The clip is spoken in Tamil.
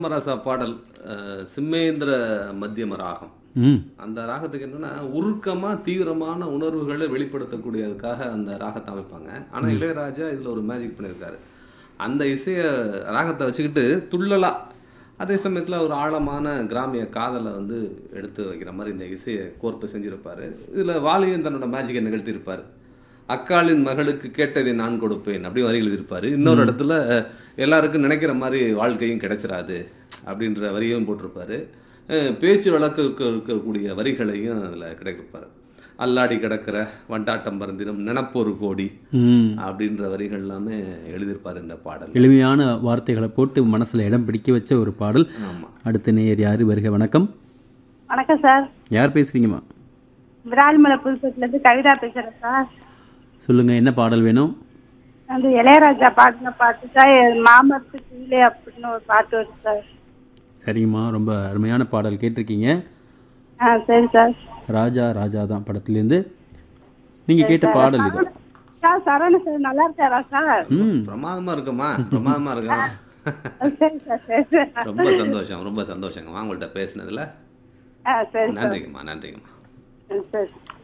ராசா பாடல் அஹ், சிம்மேந்திர மத்தியம ராகம் ம் அந்த ராகத்துக்கு என்னன்னா உருக்கமா தீவிரமான உணர்வுகளை வெளிப்படுத்தக்கூடியதுக்காக அந்த ராகத்தை அமைப்பாங்க ஆனா இளையராஜா இதுல ஒரு மேஜிக் பண்ணியிருக்காரு அந்த இசைய ராகத்தை வச்சுக்கிட்டு துள்ளலா அதே சமயத்துல ஒரு ஆழமான கிராமிய காதலை வந்து எடுத்து வைக்கிற மாதிரி இந்த இசையை கோர்ப்பு செஞ்சிருப்பாரு இதுல வாலியும் தன்னோட மேஜிக்கை நிகழ்த்தியிருப்பாரு அக்காளின் மகளுக்கு கேட்டதை நான் கொடுப்பேன் அப்படி வரி எழுதியிருப்பாரு இன்னொரு இடத்துல எல்லாருக்கும் நினைக்கிற மாதிரி வாழ்க்கையும் கிடைச்சிராது அப்படின்ற வரியையும் போட்டிருப்பாரு அஹ் பேச்சு வழக்கு இருக்க இருக்கக்கூடிய வரிகளையும் அதில் கிடைக்கிருப்பாரு அல்லாடி கிடக்கிற வண்டாட்டம் பறந்தினம் நினப்பொரு கோடி ம் அப்படின்ற வரிகள் எல்லாமே எழுதியிருப்பாரு இந்த பாடல் எளிமையான வார்த்தைகளை போட்டு மனசுல இடம் பிடிக்க வச்ச ஒரு பாடல் ஆமா அடுத்த நேயர் யாரு வருக வணக்கம் வணக்கம் சார் யார் பேசுறீங்கம்மா விராலிமலை புதுப்பட்டில இருந்து கவிதா பேசுறேன் சார் சொல்லுங்க என்ன பாடல் வேணும் அந்த இளையராஜா பாட்டின பாட்டு சார் மாமரத்து கீழே அப்படின்னு ஒரு பாட்டு வருது சார் சரிங்கம்மா ரொம்ப அருமையான பாடல் கேட்டிருக்கீங்க ஆ சரி சார் ராஜா ராஜா தான் படத்துலேருந்து நீங்க கேட்ட பாடல் இது சார் சரவண சார் நல்லா இருக்காரா சார் ம் பிரமாதமா இருக்குமா பிரமாதமா இருக்கா சரி சார் சரி சார் ரொம்ப சந்தோஷம் ரொம்ப சந்தோஷங்கம்மா உங்கள்கிட்ட பேசினதுல ஆ சரி சார் நன்றிங்கம்மா நன்றிங்கம்மா சரி